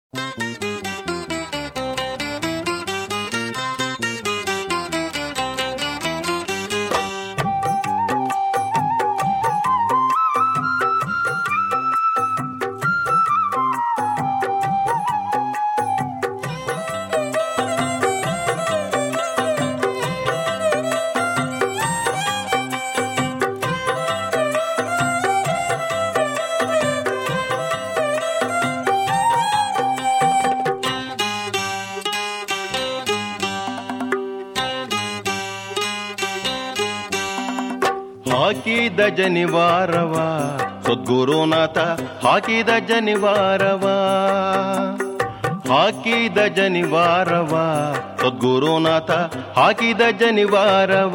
ಹಾಕಿದ ಜನಿವಾರವ ಸದ್ಗುರುನಾಥ ಹಾಕಿದ ಜನಿವಾರವ ಹಾಕಿದ ಜನಿವಾರವ ಸದ್ಗುರುನಾಥ ಹಾಕಿದ ಜನಿವಾರವ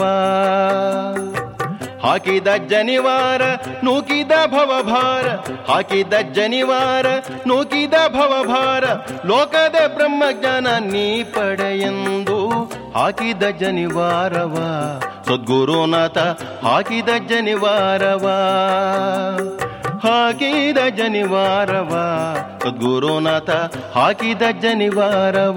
ಹಾಕಿದ ಜನಿವಾರ ನೂಕಿದ ಭವಭಾರ ಹಾಕಿದ ಜನಿವಾರ ನೂಕಿದ ಭವಭಾರ ಲೋಕದ ಬ್ರಹ್ಮಜ್ಞಾನ ನೀ ಪಡೆಯೆಂದು ಹಾಕಿದ ಜನಿವಾರವ ಸದ್ಗುರುನಾಥ ಹಾಕಿದ ಜನಿವಾರವ ಹಾಕಿದ ಜನಿವಾರವ ಸದ್ಗುರುನಾಥ ಹಾಕಿದ ಜನಿವಾರವ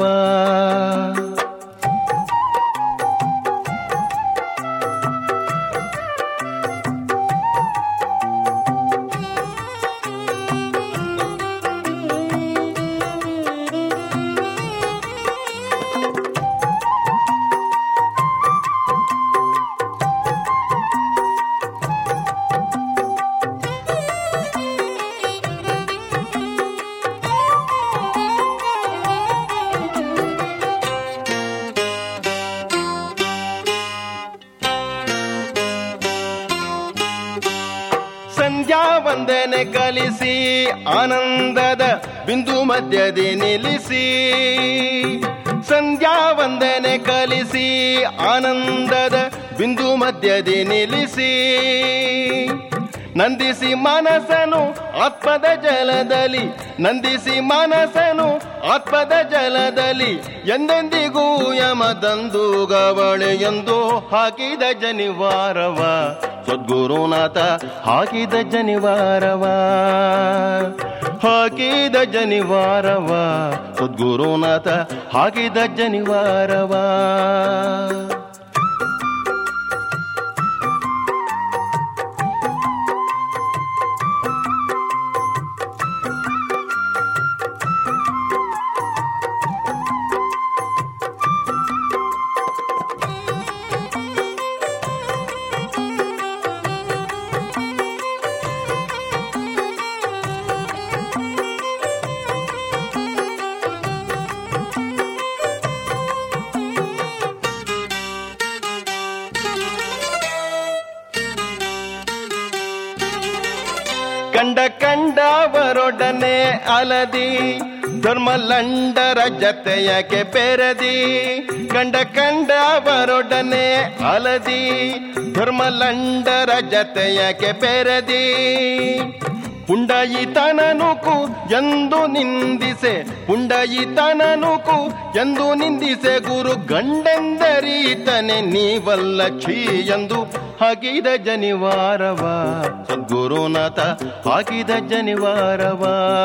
ಸಂಧ್ಯಾ ವಂದನೆ ಕಲಿಸಿ ಆನಂದದ ಬಿಂದು ಮಧ್ಯದಿ ನಿಲ್ಲಿಸಿ ಸಂಧ್ಯಾ ವಂದನೆ ಕಲಿಸಿ ಆನಂದದ ಬಿಂದು ಮಧ್ಯದಿ ನಿಲ್ಲಿಸಿ ನಂದಿಸಿ ಮನಸ್ಸನು ಆತ್ಮದ ಜಲದಲ್ಲಿ ನಂದಿಸಿ ಮನಸ್ಸನು ಆತ್ಮದ ಜಲದಲ್ಲಿ ಎಂದೆಂದಿಗೂ ಯಮದಂದು ಗವಳೆ ಎಂದು ಹಾಕಿದ ಜನಿವಾರವ ಸದ್ಗುರುನಾಥ ಹಾಕಿದ ಜನಿವಾರವ ಹಾಕಿದ ಜನಿವಾರವ ಸದ್ಗುರುನಾಥ ಹಾಕಿದ ಜನಿವಾರವ ಕಂಡ ಕಂಡವರೊಡನೆ ಅಲದಿ ಧರ್ಮಲಂಡರ ಜತೆಯಕ್ಕೆ ಬೆರದಿ ಕಂಡ ಕಂಡವರೊಡನೆ ಅಲದಿ ಧರ್ಮಲಂಡರ ಜತೆಯಕ್ಕೆ ಬೆರದಿ ಪುಂಡಯಿತನನುಕು ಎಂದು ನಿಂದಿಸೆ ಪುಂಡಯಿತನನುಕು ಎಂದು ನಿಂದಿಸೆ ಗುರು ಗಂಡೆಂದರೀತನೆ ನೀವಲ್ಲ ಛೀ ಎಂದು ಹಾಕಿದ ಜನಿವಾರವ ಸದ್ಗುರುನಾಥ ಹಾಕಿದ ಜನಿವಾರವ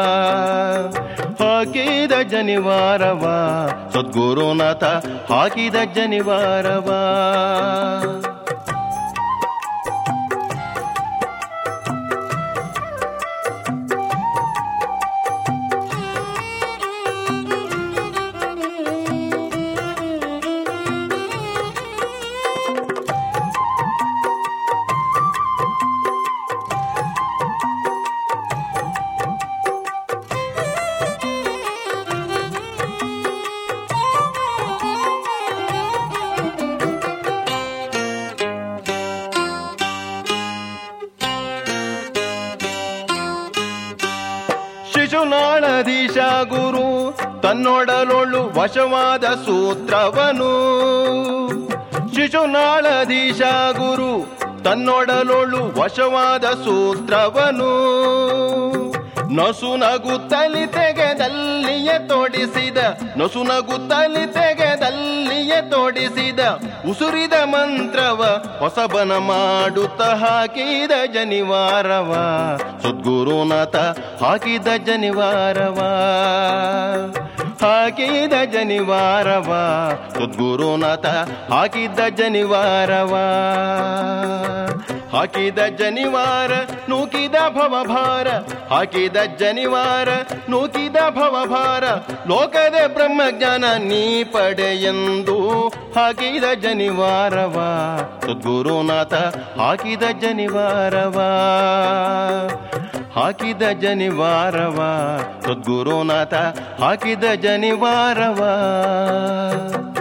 ಹಾಕಿದ ಜನಿವಾರವ ಸದ್ಗುರುನಾಥ ಹಾಕಿದ ಜನಿವಾರವ ಶಿಶುನಾಳಧೀಶ ಗುರು ತನ್ನೊಡಲೊಳು ವಶವಾದ ಸೂತ್ರವನು ಶಿಶುನಾಳಧೀಶ ಗುರು ತನ್ನೊಡಲೊಳು ವಶವಾದ ಸೂತ್ರವನು ನಸುನಗುತ್ತಲಿ ತೆಗೆದಲ್ಲಿಯೇ ತೋಡಿಸಿದ ನಸುನಗುತ್ತಲಿ ತೆಗೆದಲ್ಲಿಯೇ ತೋಡಿಸಿದ ಉಸುರಿದ ಮಂತ್ರವ ಹೊಸಬನ ಮಾಡುತ್ತ ಹಾಕಿದ ಜನಿವಾರವ ಸದ್ಗುರುನಾಥ ಹಾಕಿದ ಜನಿವಾರವ ಹಾಕಿದ ಜನಿವಾರವ ಸದ್ಗುರುನಾಥ ಹಾಕಿದ್ದ ಜನಿವಾರವ ಹಾಕಿದ ಜನಿವಾರ ನೂಕಿದ ಭವಭಾರ ಹಾಕಿದ ಜನಿವಾರ ನೂಕಿದ ಭವಭಾರ ಲೋಕದ ಬ್ರಹ್ಮಜ್ಞಾನ ನೀ ಪಡೆಯೆಂದು ಹಾಕಿದ ಜನಿವಾರವ ಸದ್ಗುರುನಾಥ ಹಾಕಿದ ಜನಿವಾರವ ಹಾಕಿದ ಜನಿವಾರವ ಸದ್ಗುರುನಾಥ ಹಾಕಿದ ಜನಿವಾರವ